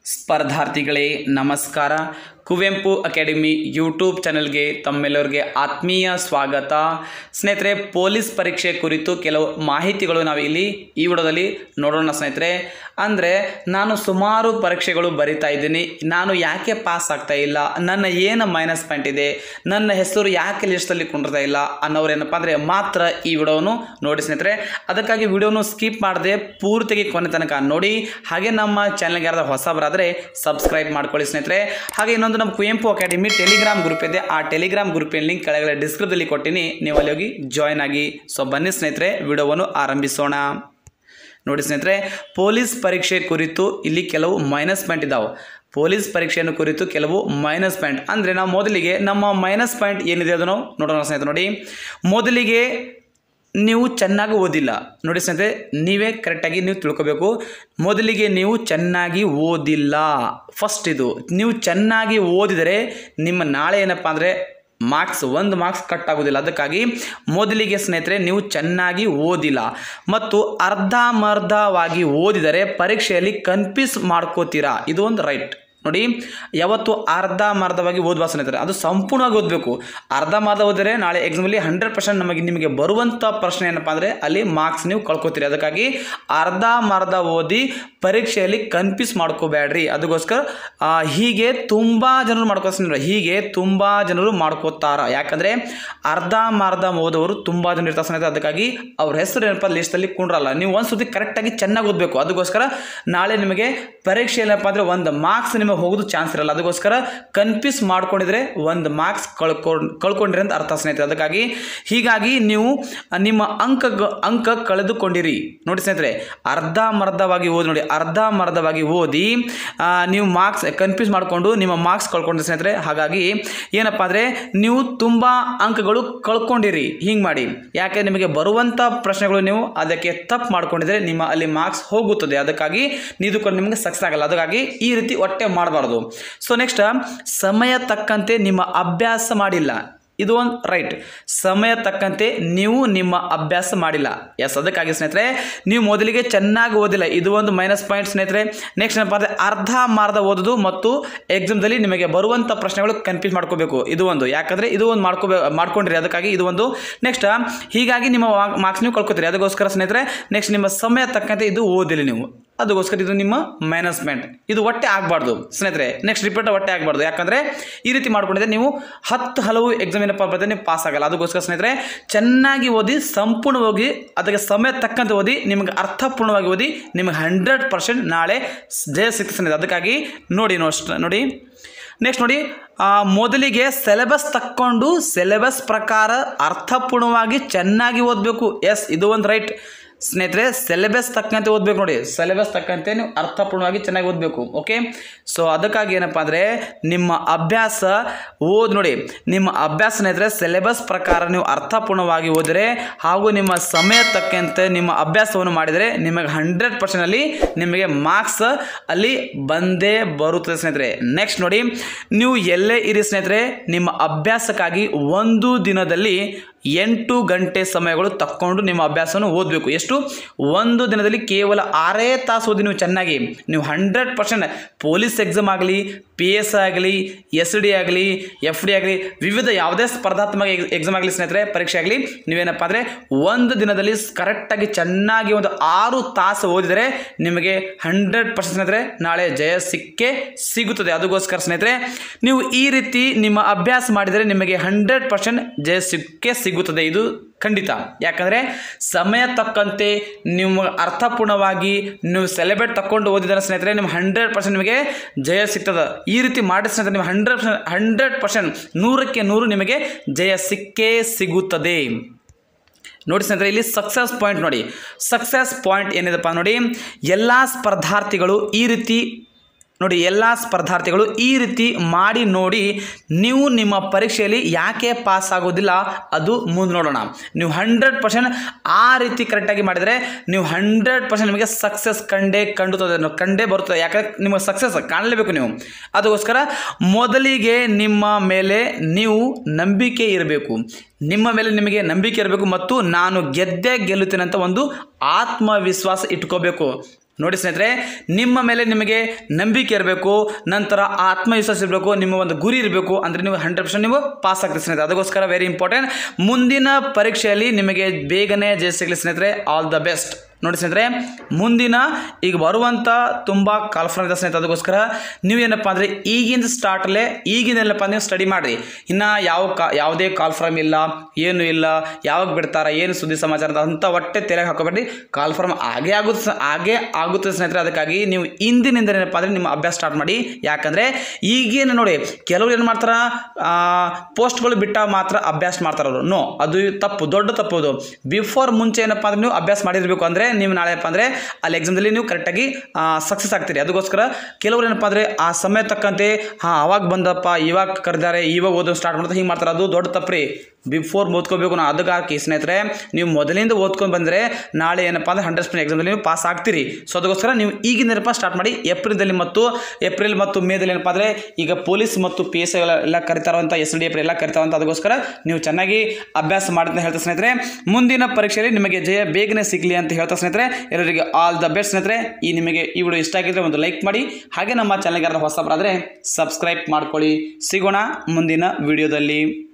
ಸ್ಪರ್ಧಾರ್ಥಿಗಳೇ ನಮಸ್ಕಾರ Kuvempu academy YouTube ಚಾನಲ್ಗೆ ತಮ್ಮೆಲ್ಲರಿಗೆ ಆತ್ಮೀಯ ಸ್ವಾಗತ ಸ್ನೇಹಿತರೆ ಪೊಲೀಸ್ ಪರೀಕ್ಷೆ ಕುರಿತು ಕೆಲವು ಮಾಹಿತಿಗಳು ನಾವು ಇಲ್ಲಿ ಈ ವಿಡಿಯೋದಲ್ಲಿ ನೋಡೋಣ ಸ್ನೇಹಿತರೆ ಅಂದರೆ ನಾನು ಸುಮಾರು ಪರೀಕ್ಷೆಗಳು ಬರಿತಾ ಇದ್ದೀನಿ ನಾನು ಯಾಕೆ ಪಾಸ್ ಆಗ್ತಾ ಇಲ್ಲ ನನ್ನ ಏನು ಮೈನಸ್ ಪಾಯಿಂಟ್ ಇದೆ ನನ್ನ ಹೆಸರು ಯಾಕೆ ಲಿಸ್ಟಲ್ಲಿ ಕುಂಡಿರ್ತಾ ಇಲ್ಲ ಅನ್ನೋರು ಏನಪ್ಪ ಅಂದರೆ ಮಾತ್ರ ಈ ವಿಡಿಯೋವನ್ನು ನೋಡಿ ಸ್ನೇಹಿತರೆ ಅದಕ್ಕಾಗಿ ವಿಡಿಯೋನು ಸ್ಕಿಪ್ ಮಾಡದೆ ಪೂರ್ತಿಗೆ ಕೊನೆ ತನಕ ನೋಡಿ ಹಾಗೆ ನಮ್ಮ ಚಾನಲ್ಗೆ ಯಾರಾದ್ರೂ ಹೊಸಬರಾದರೆ ಸಬ್ಸ್ಕ್ರೈಬ್ ಮಾಡ್ಕೊಳ್ಳಿ ಸ್ನೇಹಿತರೆ ಹಾಗೆ ಇನ್ನೊಂದು ನಮ್ಮ ಕುವೆಂಪು ಅಕಾಡೆಮಿ ಟೆಲಿಗ್ರಾಮ್ ಗ್ರೂಪ್ ಇದೆ ಆ ಟೆಲಿಗ್ರಾಮ್ ಗ್ರೂಪಿನ ಲಿಂಕ್ ಕೆಳಗಡೆ ಡಿಸ್ಕ್ರಿಪ್ದಲ್ಲಿ ಕೊಟ್ಟಿನಿ ನೀವು ಅಲ್ಲಿ ಹೋಗಿ ಜಾಯ್ನ್ ಆಗಿ ಸೊ ಬನ್ನಿ ಸ್ನೇಹಿತರೆ ವಿಡಿಯೋವನ್ನು ಆರಂಭಿಸೋಣ ನೋಡಿ ಸ್ನೇಹಿತರೆ ಪೊಲೀಸ್ ಪರೀಕ್ಷೆ ಕುರಿತು ಇಲ್ಲಿ ಕೆಲವು ಮೈನಸ್ ಪಾಯಿಂಟ್ ಇದ್ದಾವೆ ಪೊಲೀಸ್ ಪರೀಕ್ಷೆಯನ್ನು ಕುರಿತು ಕೆಲವು ಮೈನಸ್ ಪಾಯಿಂಟ್ ಅಂದರೆ ನಾವು ಮೊದಲಿಗೆ ನಮ್ಮ ಮೈನಸ್ ಪಾಯಿಂಟ್ ಏನಿದೆ ಅದನ್ನು ನೋಡೋಣ ಸ್ನೇಹಿತರೆ ನೋಡಿ ಮೊದಲಿಗೆ ನೀವು ಚೆನ್ನಾಗಿ ಓದಿಲ್ಲ ನೋಡಿ ಸ್ನೇಹಿತರೆ ನೀವೇ ಕರೆಕ್ಟಾಗಿ ನೀವು ತಿಳ್ಕೊಬೇಕು ಮೊದಲಿಗೆ ನೀವು ಚೆನ್ನಾಗಿ ಓದಿಲ್ಲ ಫಸ್ಟ್ ಇದು ನೀವು ಚೆನ್ನಾಗಿ ಓದಿದರೆ ನಿಮ್ಮ ನಾಳೆ ಏನಪ್ಪ ಅಂದರೆ ಮಾರ್ಕ್ಸ್ ಒಂದು ಮಾರ್ಕ್ಸ್ ಕಟ್ ಆಗೋದಿಲ್ಲ ಅದಕ್ಕಾಗಿ ಮೊದಲಿಗೆ ಸ್ನೇಹಿತರೆ ನೀವು ಚೆನ್ನಾಗಿ ಓದಿಲ್ಲ ಮತ್ತು ಅರ್ಧಮರ್ಧವಾಗಿ ಓದಿದರೆ ಪರೀಕ್ಷೆಯಲ್ಲಿ ಕನ್ಫ್ಯೂಸ್ ಮಾಡ್ಕೋತೀರಾ ಇದು ಒಂದು ರೈಟ್ ನೋಡಿ ಯಾವತ್ತು ಅರ್ಧಮರ್ಧವಾಗಿ ಓದುವ ಸ್ನೇಹಿತರೆ ಅದು ಸಂಪೂರ್ಣವಾಗಿ ಓದಬೇಕು ಅರ್ಧಮರ್ಧ ಓದಿದರೆ ನಾಳೆ ಎಕ್ಸಾಮಲ್ಲಿ ಹಂಡ್ರೆಡ್ ಪರ್ಸೆಂಟ್ ನಮಗೆ ನಿಮಗೆ ಬರುವಂಥ ಪ್ರಶ್ನೆ ಏನಪ್ಪ ಅಂದರೆ ಅಲ್ಲಿ ಮಾರ್ಕ್ಸ್ ನೀವು ಕಳ್ಕೊತೀರಿ ಅದಕ್ಕಾಗಿ ಅರ್ಧಮರ್ಧ ಓದಿ ಪರೀಕ್ಷೆಯಲ್ಲಿ ಕನ್ಫ್ಯೂಸ್ ಮಾಡ್ಕೋಬೇಡ್ರಿ ಅದಕ್ಕೋಸ್ಕರ ಆ, ಹೀಗೆ ತುಂಬ ಜನರು ಮಾಡ್ಕೋತಾರೆ ಹೀಗೆ ತುಂಬ ಜನರು ಮಾಡ್ಕೋತಾರ ಯಾಕಂದರೆ ಅರ್ಧಮರ್ಧ ಓದೋರು ತುಂಬ ಜನ ಇರ್ತಾರೆ ಸ್ನೇಹಿತರೆ ಅದಕ್ಕಾಗಿ ಅವ್ರ ಹೆಸರು ಏನಪ್ಪ ಲಿಸ್ಟಲ್ಲಿ ಕುಂಡ್ರಲ್ಲ ನೀವು ಒಂದು ಸುದ್ದಿ ಕರೆಕ್ಟಾಗಿ ಚೆನ್ನಾಗಿ ಓದಬೇಕು ಅದಕ್ಕೋಸ್ಕರ ನಾಳೆ ನಿಮಗೆ ಪರೀಕ್ಷೆ ಏನಪ್ಪ ಅಂದರೆ ಒಂದು ಮಾರ್ಕ್ಸ್ ನಿಮಗೆ ಹೋಗೋದು ಚಾನ್ಸ್ ಇರಲ್ಲ ಅದಕ್ಕೋಸ್ಕರ ಕನ್ಫ್ಯೂಸ್ ಮಾಡ್ಕೊಂಡಿದ್ರೆ ಒಂದು ಮಾರ್ಕ್ಸ್ ಕಳ್ಕೊಂಡು ಕಳ್ಕೊಂಡಿರಿ ಅಂತ ಅರ್ಥ ಸ್ನೇಹಿತರೆ ಅದಕ್ಕಾಗಿ ಹೀಗಾಗಿ ನೀವು ನಿಮ್ಮ ಅಂಕ ಅಂಕ ಕಳೆದುಕೊಂಡಿರಿ ನೋಡಿ ಸ್ನೇಹಿತರೆ ಅರ್ಧಮರ್ಧವಾಗಿ ಓದಿ ನೋಡಿ ಅರ್ಧಮರ್ಧವಾಗಿ ಓದಿ ಆ, ನೀವು ಮಾರ್ಕ್ಸ್ ಕನ್ಫ್ಯೂಸ್ ಮಾಡಿಕೊಂಡು ನಿಮ್ಮ ಮಾರ್ಕ್ಸ್ ಕಳ್ಕೊಂಡ್ರಿ ಸ್ನೇಹಿತರೆ ಹಾಗಾಗಿ ಏನಪ್ಪ ಅಂದರೆ ನೀವು ತುಂಬ ಅಂಕಗಳು ಕಳ್ಕೊಂಡಿರಿ ಹಿಂಗೆ ಮಾಡಿ ಯಾಕೆ ನಿಮಗೆ ಬರುವಂಥ ಪ್ರಶ್ನೆಗಳು ನೀವು ಅದಕ್ಕೆ ತಪ್ಪು ಮಾಡ್ಕೊಂಡಿದ್ರೆ ನಿಮ್ಮ ಅಲ್ಲಿ ಮಾರ್ಕ್ಸ್ ಹೋಗುತ್ತದೆ ಅದಕ್ಕಾಗಿ ಇದು ಕೂಡ ನಿಮಗೆ ಸಕ್ಸಸ್ ಆಗಲ್ಲ ಅದಕ್ಕಾಗಿ ಈ ರೀತಿ ಹೊಟ್ಟೆ ಮಾಡಬಾರ್ದು ಸೊ ನೆಕ್ಸ್ಟ್ ಸಮಯ ತಕ್ಕಂತೆ ನಿಮ್ಮ ಅಭ್ಯಾಸ ಮಾಡಿಲ್ಲ ಇದು ಒಂದು ರೈಟ್ ಸಮಯ ತಕ್ಕಂತೆ ನೀವು ನಿಮ್ಮ ಅಭ್ಯಾಸ ಮಾಡಿಲ್ಲ ಎಸ್ ಅದಕ್ಕಾಗಿ ಸ್ನೇಹಿತರೆ ನೀವು ಮೊದಲಿಗೆ ಚೆನ್ನಾಗಿ ಓದಿಲ್ಲ ಇದು ಒಂದು ಮೈನಸ್ ಪಾಯಿಂಟ್ ಸ್ನೇಹಿತರೆ ನೆಕ್ಸ್ಟ್ ಏನಪ್ಪ ಅಂದರೆ ಅರ್ಧ ಮಾರ್ಧ ಓದೋದು ಮತ್ತು ಎಕ್ಸಾಮ್ದಲ್ಲಿ ನಿಮಗೆ ಬರುವಂಥ ಪ್ರಶ್ನೆಗಳು ಕನ್ಫ್ಯೂಸ್ ಮಾಡ್ಕೋಬೇಕು ಇದು ಒಂದು ಯಾಕಂದರೆ ಇದು ಒಂದು ಮಾಡ್ಕೋಬೇ ಮಾಡ್ಕೊಂಡ್ರಿ ಅದಕ್ಕಾಗಿ ಇದು ಒಂದು ನೆಕ್ಸ್ಟ್ ಹೀಗಾಗಿ ನಿಮ್ಮ ಮಾರ್ಕ್ಸ್ ನೀವು ಕಳ್ಕೊತೀರಿ ಅದಕ್ಕೋಸ್ಕರ ಸ್ನೇಹಿತರೆ ನೆಕ್ಸ್ಟ್ ನಿಮ್ಮ ಸಮಯ ತಕ್ಕಂತೆ ಇದು ಓದಿಲ್ಲ ನೀವು ಅದಕ್ಕೋಸ್ಕರ ಇದು ನಿಮ್ಮ ಮೈನಸ್ ಪಾಯಿಂಟ್ ಇದು ಹೊಟ್ಟೆ ಆಗಬಾರ್ದು ಸ್ನೇಹಿತರೆ ನೆಕ್ಸ್ಟ್ ರಿಪೀಟ್ ಹೊಟ್ಟೆ ಆಗಬಾರ್ದು ಯಾಕಂದರೆ ಈ ರೀತಿ ಮಾಡ್ಕೊಂಡಿದ್ರೆ ನೀವು ಹತ್ತು ಹಲವು ಎಕ್ಸಾಮ್ ಏನಪ್ಪ ಬರ್ತದೆ ನೀವು ಪಾಸ್ ಆಗಲ್ಲ ಅದಕ್ಕೋಸ್ಕರ ಸ್ನೇಹಿತರೆ ಚೆನ್ನಾಗಿ ಓದಿ ಸಂಪೂರ್ಣವಾಗಿ ಅದಕ್ಕೆ ಸಮಯ ತಕ್ಕಂತೆ ಓದಿ ನಿಮಗೆ ಅರ್ಥಪೂರ್ಣವಾಗಿ ಓದಿ ನಿಮಗೆ ಹಂಡ್ರೆಡ್ ಪರ್ಸೆಂಟ್ ನಾಳೆ ಜಯ ಸಿಗ್ತದೆ ಸ್ನೇಹಿತರೆ ಅದಕ್ಕಾಗಿ ನೋಡಿ ನೋಡಿ ನೋಡಿ ನೆಕ್ಸ್ಟ್ ನೋಡಿ ಆ, ಮೊದಲಿಗೆ ಸಿಲೆಬಸ್ ತಕ್ಕೊಂಡು ಸಿಲೆಬಸ್ ಪ್ರಕಾರ ಅರ್ಥಪೂರ್ಣವಾಗಿ ಚೆನ್ನಾಗಿ ಓದಬೇಕು ಎಸ್ ಇದು ಒಂದು ರೈಟ್ ಸ್ನೇಹಿತರೆ ಸಿಲೆಬಸ್ ತಕ್ಕಂತೆ ಓದಬೇಕು ನೋಡಿ ಸಿಲೆಬಸ್ ತಕ್ಕಂತೆ ನೀವು ಅರ್ಥಪೂರ್ಣವಾಗಿ ಚೆನ್ನಾಗಿ ಓದಬೇಕು ಓಕೆ ಸೊ ಅದಕ್ಕಾಗಿ ಏನಪ್ಪ ಅಂದರೆ ನಿಮ್ಮ ಅಭ್ಯಾಸ ಓದ್ ನೋಡಿ ನಿಮ್ಮ ಅಭ್ಯಾಸ ಸ್ನೇಹಿತರೆ ಸಿಲೆಬಸ್ ಪ್ರಕಾರ ನೀವು ಅರ್ಥಪೂರ್ಣವಾಗಿ ಓದಿದರೆ ಹಾಗೂ ನಿಮ್ಮ ಸಮಯ ತಕ್ಕಂತೆ ನಿಮ್ಮ ಅಭ್ಯಾಸವನ್ನು ಮಾಡಿದರೆ ನಿಮಗೆ ಹಂಡ್ರೆಡ್ ಪರ್ಸೆಂಟಲ್ಲಿ ನಿಮಗೆ ಮಾರ್ಕ್ಸ್ ಅಲ್ಲಿ ಬಂದೇ ಬರುತ್ತದೆ ಸ್ನೇಹಿತರೆ ನೆಕ್ಸ್ಟ್ ನೋಡಿ ನೀವು ಎಲ್ಲೇ ಇರಿ ಸ್ನೇಹಿತರೆ ನಿಮ್ಮ ಅಭ್ಯಾಸಕ್ಕಾಗಿ ಒಂದು ದಿನದಲ್ಲಿ ಎಂಟು ಗಂಟೆ ಸಮಯಗಳು ತಕ್ಕೊಂಡು ನಿಮ್ಮ ಅಭ್ಯಾಸವನ್ನು ಓದಬೇಕು ಎಷ್ಟು ಒಂದು ದಿನದಲ್ಲಿ ಕೇವಲ ಆರೇ ತಾಸು ಓದಿ ನೀವು ಚೆನ್ನಾಗಿ ನೀವು ಹಂಡ್ರೆಡ್ ಪರ್ಸೆಂಟ್ ಪೊಲೀಸ್ ಎಕ್ಸಾಮ್ ಆಗಲಿ ಪಿ ಎಸ್ ಆಗಲಿ ಎಸ್ ಡಿ ಆಗಲಿ ಎಫ್ ಡಿ ಆಗಲಿ ವಿವಿಧ ಯಾವುದೇ ಸ್ಪರ್ಧಾತ್ಮಕ ಎಕ್ಸಾಮ್ ಆಗಲಿ ಸ್ನೇಹಿತರೆ ಪರೀಕ್ಷೆ ಆಗಲಿ ನೀವೇನಪ್ಪ ಅಂದರೆ ಒಂದು ದಿನದಲ್ಲಿ ಕರೆಕ್ಟಾಗಿ ಚೆನ್ನಾಗಿ ಒಂದು ಆರು ತಾಸು ಓದಿದರೆ ನಿಮಗೆ ಹಂಡ್ರೆಡ್ ಪರ್ಸೆಂಟ್ ಸ್ನೇಹಿತರೆ ನಾಳೆ ಜಯ ಸಿಕ್ಕೇ ಸಿಗುತ್ತದೆ ಅದಕ್ಕೋಸ್ಕರ ಸ್ನೇಹಿತರೆ ನೀವು ಈ ರೀತಿ ನಿಮ್ಮ ಅಭ್ಯಾಸ ಮಾಡಿದರೆ ನಿಮಗೆ ಹಂಡ್ರೆಡ್ ಪರ್ಸೆಂಟ್ ಜಯ ಸಿಕ್ಕೇ ಸಿಗುತ್ತದೆ ಇದು ಖಂಡಿತ ಯಾಕಂದರೆ ಸಮಯ ತಕ್ಕಂತೆ ನಿಮ್ಮ ಅರ್ಥಪೂರ್ಣವಾಗಿ ನೀವು ಸೆಲೆಬ್ರೇಟ್ ತಗೊಂಡು ಓದಿದರೆ ಸ್ನೇಹಿತರೆ ನಿಮ್ಮ ಹಂಡ್ರೆಡ್ ಪರ್ಸೆಂಟ್ ನಿಮಗೆ ಜಯ ಸಿಗ್ತದೆ ಈ ರೀತಿ ಮಾಡಿ ಸ್ನೇಹಿತರೆ ನಿಮ್ಮ ಹಂಡ್ರೆಡ್ ಪರ್ಸೆಂಟ್ ಹಂಡ್ರೆಡ್ ಪರ್ಸೆಂಟ್ ನೂರಕ್ಕೆ ನೂರು ನಿಮಗೆ ಜಯ ಸಿಕ್ಕೇ ಸಿಗುತ್ತದೆ ನೋಡಿ ಸ್ನೇಹಿತರೆ ಇಲ್ಲಿ ಸಕ್ಸಸ್ ಪಾಯಿಂಟ್ ನೋಡಿ ಸಕ್ಸಸ್ ಪಾಯಿಂಟ್ ಏನಿದೆಪ್ಪ ನೋಡಿ ಎಲ್ಲ ಸ್ಪರ್ಧಾರ್ಥಿಗಳು ಈ ರೀತಿ ನೋಡಿ ಎಲ್ಲ ಸ್ಪರ್ಧಾರ್ಥಿಗಳು ಈ ರೀತಿ ಮಾಡಿ ನೋಡಿ ನೀವು ನಿಮ್ಮ ಪರೀಕ್ಷೆಯಲ್ಲಿ ಯಾಕೆ ಪಾಸ್ ಆಗೋದಿಲ್ಲ ಅದು ಮುಂದೆ ನೋಡೋಣ ನೀವು ಹಂಡ್ರೆಡ್ ಪರ್ಸೆಂಟ್ ಆ ರೀತಿ ಕರೆಕ್ಟಾಗಿ ಮಾಡಿದರೆ ನೀವು ಹಂಡ್ರೆಡ್ ಪರ್ಸೆಂಟ್ ನಿಮಗೆ ಸಕ್ಸಸ್ ಕಂಡೇ ಕಂಡುತ್ತದೆ ಅನ್ನೋ- ಕಂಡೇ ಬರುತ್ತದೆ ಯಾಕಂದರೆ ನಿಮಗೆ ಸಕ್ಸಸ್ ಕಾಣಲೇಬೇಕು ನೀವು ಅದಕ್ಕೋಸ್ಕರ ಮೊದಲಿಗೆ ನಿಮ್ಮ ಮೇಲೆ ನೀವು ನಂಬಿಕೆ ಇರಬೇಕು ನಿಮ್ಮ ಮೇಲೆ ನಿಮಗೆ ನಂಬಿಕೆ ಇರಬೇಕು ಮತ್ತು ನಾನು ಗೆದ್ದೇ ಗೆಲ್ಲುತ್ತೇನೆ ಅಂತ ಒಂದು ಆತ್ಮವಿಶ್ವಾಸ ಇಟ್ಕೋಬೇಕು ನೋಡಿ ಸ್ನೇಹಿತರೆ ನಿಮ್ಮ ಮೇಲೆ ನಿಮಗೆ ನಂಬಿಕೆ ಇರಬೇಕು ನಂತರ ಆತ್ಮವಿಶ್ವಾಸ ಇರಬೇಕು ನಿಮ್ಮ ಒಂದು ಗುರಿ ಇರಬೇಕು ಅಂದರೆ ನೀವು ಹಂಡ್ರೆಡ್ ಪರ್ಸೆಂಟ್ ನೀವು ಪಾಸ್ ಆಗ್ತೀರಿ ಸ್ನೇಹಿತರೆ ಅದಕ್ಕೋಸ್ಕರ ವೆರಿ ಇಂಪಾರ್ಟೆಂಟ್ ಮುಂದಿನ ಪರೀಕ್ಷೆಯಲ್ಲಿ ನಿಮಗೆ ಬೇಗನೆ ಜಯ ಸಿಗಲಿ ಸ್ನೇಹಿತರೆ ಆಲ್ ದ ಬೆಸ್ಟ್ ನೋಡಿ ಸ್ನೇಹಿತರೆ ಮುಂದಿನ ಈಗ ಬರುವಂಥ ತುಂಬ ಕಾಲ್ಫಾರ್ಮ್ ಇದೆ ಸ್ನೇಹಿತರೆ ಅದಕ್ಕೋಸ್ಕರ ನೀವೇನಪ್ಪ ಅಂದರೆ ಈಗಿಂದ ಸ್ಟಾರ್ಟಲ್ಲೇ ಈಗಿಂದ ಏನಪ್ಪ ನೀವು ಸ್ಟಡಿ ಮಾಡಿರಿ ಇನ್ನು ಯಾವ ಕಾ ಯಾವುದೇ ಕಾಲ್ಫಾರ್ಮ್ ಇಲ್ಲ ಏನು ಇಲ್ಲ ಯಾವಾಗ ಬಿಡ್ತಾರ ಏನು ಸುದ್ದಿ ಸಮಾಚಾರ ಅಂತ ಅಂತ ಒಟ್ಟೆ ತೆರೆಗೆ ಹಾಕೋಬೇಡಿ ಕಾಲ್ಫಾರ್ಮ್ ಆಗೇ ಆಗುತ್ತೆ ಆಗೇ ಆಗುತ್ತೆ ಸ್ನೇಹಿತರೆ ಅದಕ್ಕಾಗಿ ನೀವು ಇಂದಿನಿಂದ ಏನಪ್ಪ ಅಂದರೆ ನಿಮ್ಮ ಅಭ್ಯಾಸ ಸ್ಟಾರ್ಟ್ ಮಾಡಿ ಯಾಕಂದರೆ ಈಗೇನು ನೋಡಿ ಕೆಲವ್ರು ಏನು ಮಾಡ್ತಾರ ಪೋಸ್ಟ್ಗಳು ಬಿಟ್ಟ ಮಾತ್ರ ಅಭ್ಯಾಸ ಮಾಡ್ತಾರೆ ಅವರು ನೋ ಅದು ತಪ್ಪು ದೊಡ್ಡ ತಪ್ಪು ಅದು ಬಿಫೋರ್ ಮುಂಚೆ ಏನಪ್ಪ ಅಂದರೆ ನೀವು ಅಭ್ಯಾಸ ಮಾಡಿರಬೇಕು ಅಂದರೆ ನೀವು ನಾಳೆ ಏನಪ್ಪ ಅಂದರೆ ಅಲ್ಲಿ ಎಕ್ಸಾಮ್ದಲ್ಲಿ ನೀವು ಕರೆಕ್ಟಾಗಿ ಸಕ್ಸಸ್ ಆಗ್ತೀರಿ ಅದಕ್ಕೋಸ್ಕರ ಕೆಲವ್ರು ಏನಪ್ಪ ಅಂದರೆ ಆ ಸಮಯ ತಕ್ಕಂತೆ ಹಾಂ ಅವಾಗ ಬಂದಪ್ಪ ಇವಾಗ ಕರೆದಾರೆ ಇವಾಗ ಓದೋ ಸ್ಟಾರ್ಟ್ ಮಾಡ್ತಾರೆ ಹಿಂಗೆ ಮಾಡ್ತಾರೆ ಅದು ದೊಡ್ಡ ತಪ್ಪು ರೀ ಬಿಫೋರ್ ಓದ್ಕೋಬೇಕು ನಾವು ಅದಕ್ಕಾಗಿ ಸ್ನೇಹಿತರೆ ನೀವು ಮೊದಲಿಂದ ಓದ್ಕೊಂಡು ಬಂದರೆ ನಾಳೆ ಏನಪ್ಪ ಅಂದರೆ ಹಂಡ್ರೆಡ್ ಪರ್ಸೆಂಟ್ ಎಕ್ಸಾಮಲ್ಲಿ ನೀವು ಪಾಸ್ ಆಗ್ತೀರಿ ಸೊ ಅದಕ್ಕೋಸ್ಕರ ನೀವು ಈಗಿನ ಏನಪ್ಪ ಸ್ಟಾರ್ಟ್ ಮಾಡಿ ಏಪ್ರಿಲ್ದಲ್ಲಿ ಮತ್ತು ಏಪ್ರಿಲ್ ಮತ್ತು ಮೇದಲ್ಲಿ ಏನಪ್ಪ ಅಂದರೆ ಈಗ ಪೊಲೀಸ್ ಮತ್ತು ಪಿ ಎಸ್ ಎಲ್ಲ ಕರಿತಾರಂತ ಎಸ್ ಡಿ ಎಫ್ ಎಲ್ಲ ಕರಿತಾರಂತ ಅದಕ್ಕೋಸ್ಕರ ನೀವು ಚೆನ್ನಾಗಿ ಅಭ್ಯಾಸ ಮಾಡಿ ಅಂತ ಹೇಳ್ತಾ ಸ್ನೇಹಿತರೆ ಮುಂದಿನ ಪರೀಕ್ಷೆಯಲ್ಲಿ ನಿಮಗೆ ಜಯ ಬೇಗನೆ ಸಿಗಲಿ ಅಂತ ಹೇಳ್ತಾ ಸ್ನೇಹಿತರೆ ಎಲ್ಲರಿಗೆ ಆಲ್ ದ ಬೆಸ್ಟ್ ಸ್ನೇಹಿತರೆ ಈ ನಿಮಗೆ ಈ ವಿಡಿಯೋ ಇಷ್ಟ ಆಗಿದ್ರೆ ಒಂದು ಲೈಕ್ ಮಾಡಿ ಹಾಗೆ ನಮ್ಮ ಚಾನಲ್ಗೆ ಯಾರು ಹೊಸಬರಾದರೆ ಸಬ್ಸ್ಕ್ರೈಬ್ ಮಾಡ್ಕೊಳ್ಳಿ ಸಿಗೋಣ ಮುಂದಿನ ವಿಡಿಯೋದಲ್ಲಿ